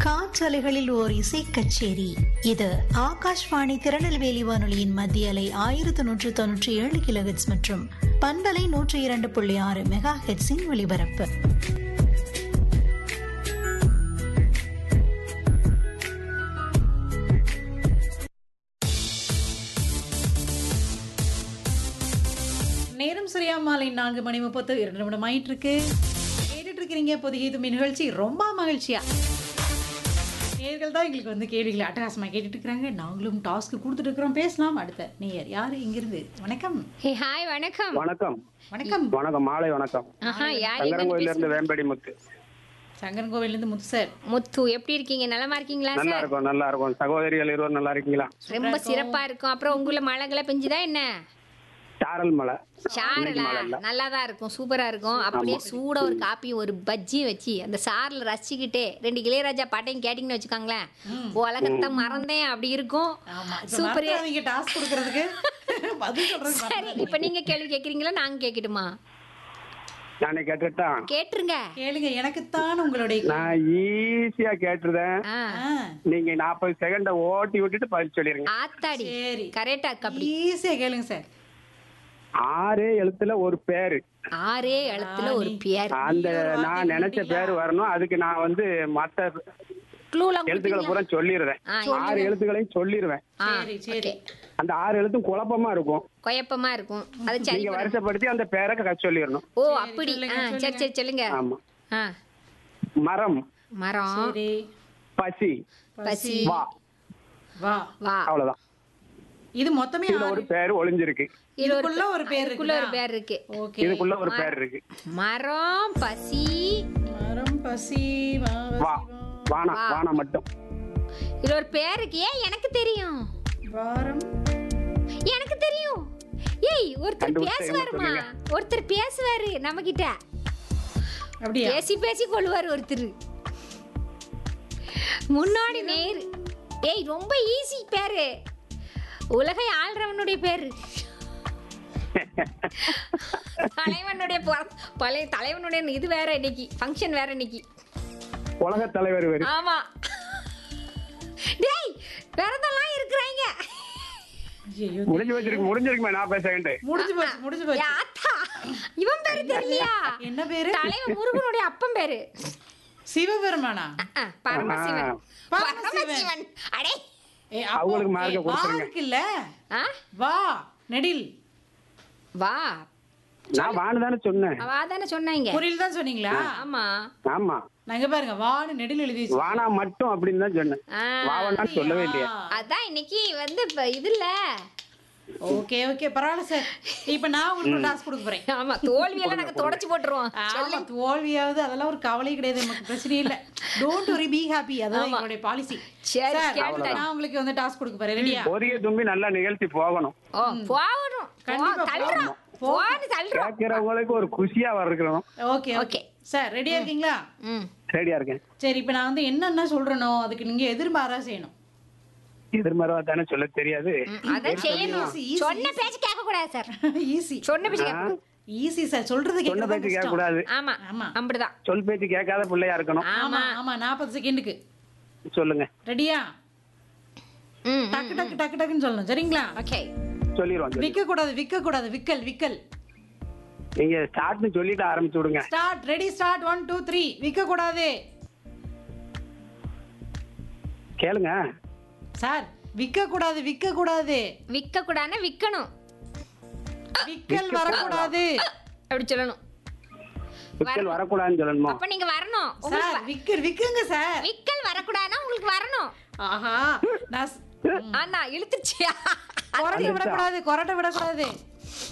காற்றலைகளில் ஓர் இசை கச்சேரி இது ஆகாஷ்வாணி திருநெல்வேலி வானொலியின் மத்திய அலை ஆயிரத்து நூற்று தொன்னூற்றி ஏழு கிலோஹெட்ஸ் மற்றும் பண்பலை நூற்றி இரண்டு புள்ளி ஆறு மெகா ஹெட்ஸின் ஒலிபரப்பு நேரம் சரியா மாலை நான்கு மணி முப்பத்து இரண்டு நிமிடம் ஆயிட்டு இருக்கு கேட்டுட்டு இருக்கிறீங்க புதிய தும்பி நிகழ்ச்சி ரொம்ப மகிழ்ச்சியா நேர்கள் தான் எங்களுக்கு வந்து கேள்விகளை அட்டகாசமாக கேட்டுட்டு இருக்கிறாங்க நாங்களும் டாஸ்க் கொடுத்துட்டு இருக்கிறோம் பேசலாம் அடுத்த நேயர் யாரு இங்கிருந்து வணக்கம் ஹே ஹாய் வணக்கம் வணக்கம் வணக்கம் வணக்கம் மாலை வணக்கம் ஆஹா யார் சங்கரங்கோயில இருந்து வேம்படி முத்து சங்கரன் கோவிலேருந்து முத்து சார் முத்து எப்படி இருக்கீங்க நலமா இருக்கீங்களா நல்லா சார் இருக்கும் நல்லா இருக்கும் சகோதரிகள் இருவர் நல்லா இருக்கீங்களா ரொம்ப சிறப்பா இருக்கும் அப்புறம் உங்களை மழைகளை பெஞ்சுதா என்ன சாரல் மலை சாரலா நல்லா தான் இருக்கும் சூப்பரா இருக்கும் அப்படியே சூடா ஒரு காப்பியும் ஒரு பஜ்ஜியும் வச்சு அந்த சாரில் ரசிச்சுக்கிட்டே ரெண்டு இளையராஜா பாட்டையும் கேட்டிங்கன்னு வச்சுக்கோங்களேன் உலகத்தை மறந்தேன் அப்படி இருக்கும் ஆமா இப்ப சூப்பரே மறந்துடாதீங்க டாஸ்க் கொடுக்கறதுக்கு பதில் சொல்றது சரி இப்ப நீங்க கேள்வி கேக்குறீங்களா நாங்க கேட்கட்டுமா நானே கேட்டுட்டான் கேட்டுருங்க கேளுங்க எனக்குத்தான் உங்களுடைய கே- நான் ஈஸியா கேட்டுருந்தேன் ஆ ஆ, நீங்க நாற்பது செகண்ட ஓட்டி விட்டுட்டு பதில் சொல்லிருங்க ஆத்தாடி சரி கரெக்டா இருக்கு அப்படி ஈஸியா கேளுங்க சார் ஆறே எழுத்துல ஒரு பேரு ஆறே எழுத்துல ஒரு பேர் அந்த நான் நினைச்ச பேரு வரணும் அதுக்கு நான் வந்து மத்த க்ளூலாம் எழுத்துக்களை பூரா சொல்லிடுறேன் ஆ, ஆறு எழுத்துக்களையும் சொல்லிடுவேன் ஆ சரி சரி அந்த ஆறு எழுத்தும் குழப்பமா இருக்கும் குழப்பமா இருக்கும் அது சரி நீங்க வருஷப்படுத்தி அந்த பேரை க- சொல்லிடணும் ஓ அப்படி ஆ சரி சரி சொல்லுங்க ஆமா ஆ மரம் மரம் சரி பசி பசி வா வா வா அவ்வளவுதான் இது மொத்தமே இதுல ஒரு பேர் ஒளிஞ்சிருக்கு இது ஒரு இதுக்குள்ள ஒரு பேர் இதுக்குள்ள ஒரு இருக்குதா? பேர் இருக்கு ஓகே இதுக்குள்ள ஒரு பேர் இருக்கு மரம் பசி மரம் பசி வா, வா வசி, வானா வா. வானா மட்டும் இதுல ஒரு பேர் இருக்கு ஏன் எனக்கு தெரியும் வா. வாரம் எனக்கு தெரியும் ஏய் ஒருத்தர் கண்டுபிடிச்சா பேசுவாருமா சொல்லுங்க. ஒருத்தர் பேசுவாரு நம்ம கிட்ட அப்படியா பேசி பேசி கொள்வாரு ஒருத்தர் முன்னாடி நேர் ஏய் ரொம்ப ஈஸி பேரு உலகை ஆள்றவனுடைய பேரு தலைவனுடைய பொற- பழைய தலைவனுடைய இது வேற இன்னைக்கு ஃபங்க்ஷன் வேற இன்னைக்கு உலக தலைவர் வேறு ஆமா டேய் விரதெல்லாம் இருக்கிறாங்க ஐயோ முடிஞ்சு வச்சிருக்கு முடிஞ்சிருக்குமே நாற்பது செகண்ட் முடிஞ்சு போச்சு முடிஞ்சு போச்சு ஆத்தா இவன் பேரு தெரியலையா என்ன பேரு தலைவன் முருகனுடைய அப்பன் பேரு சிவபெருமானா அஹ், பரமசிவன் ஆ. பரமசிவன். பரமசிவன் அடே ஏ, அப்போ, அவங்களுக்கு மார்க்க ஏ, வா கொடுத்துருங்க. இருக்குல்ல ஆ வா நெடில் வா நான் வான்னு தானே சொன்னேன் அவ தானே சொன்னாங்க குறியில் தான் சொன்னீங்களா ஆமா ஆமா நாங்க பாருங்க வான்னு நெடில் எழுதி வச்சு வானா மட்டும் அப்படின்னு தான் சொன்னேன் ஆ, வாவனா சொல்லவே இல்லையா அதான் இன்னைக்கு வந்து இப்ப இதுல ஓகே ஓகே பரவாயில்ல சார் இப்ப நான் உங்களுக்கு டாஸ்க் கொடுக்க போறேன் ஆமா தோல்வியெல்லாம் நாங்க தொடச்சு போட்டுருவோம் ஆமா தோல்வியாவது அதெல்லாம் ஒரு கவலை கிடையாது நமக்கு பிரச்சனை இல்ல டோன்ட் வரி பி ஹாப்பி அதான் எங்களுடைய பாலிசி சரி, சார் கேட்டேன். நான் உங்களுக்கு வந்து டாஸ்க் கொடுக்க போறேன் ரெடியா பொரிய தும்பி நல்லா நிகழ்ச்சி போகணும் ஓ போகணும் கண்டிப்பா போ, தள்ளுறோம் போன்னு தள்ளுறோம் கேட்கிறவங்களுக்கு ஒரு குஷியா இருக்கணும் ஓகே ஓகே Okay. சார் ரெடியா இருக்கீங்களா ம் ரெடியா இருக்கேன் சரி இப்ப நான் வந்து என்னென்ன சொல்றேனோ அதுக்கு நீங்க எதிர்மாறா செய்யணும் எதிர்மறைவா தானே சொல்ல தெரியாது ம், அதான் செய்யணும் easy, easy, சொன்ன பேச்சு கேட்க கூடாது சார் ஈஸி சொன்ன பேச்சு கேட்க கூடாது. ஈஸி சார் சொல்றது சொன்ன பேச்சு கேட்க கேட்கறது கூடாது ஆமா ஆமா. அப்படிதான் சொல் பேச்சு கேட்காத பிள்ளையா இருக்கணும் ஆமா ஆமா நாற்பது செகண்டுக்கு சொல்லுங்க ரெடியா ம் டக்கு டக்கு டக்கு டக்குன்னு சொல்லணும் சரிங்களா ஓகே சொல்லிடுவோம் சொல்லி விக்க கூடாது விக்க கூடாது விக்கல் விக்கல் நீங்க ஸ்டார்ட்னு சொல்லிட்டு ஆரம்பிச்சு விடுங்க start ready start one two three விக்க கூடாது கேளுங்க சார் விக்க கூடாது விக்க கூடாது விற்க கூடாதுன்னா விற்கணும் விக்கல் வரக்கூடாது அப்படி சொல்லணும் விக்கல் வரக்கூடாதுன்னு சொல்லணுமா அப்ப நீங்க வரணும் சார் விக்க விக்குங்க சார் விக்கல் வரக்கூடாதுன்னா உங்களுக்கு வரணும் ஆஹா நான் ஸ்- ஆனா இழுத்துச்சியா கொரட்டை விடக்கூடாது கொரட்டை விடக்கூடாது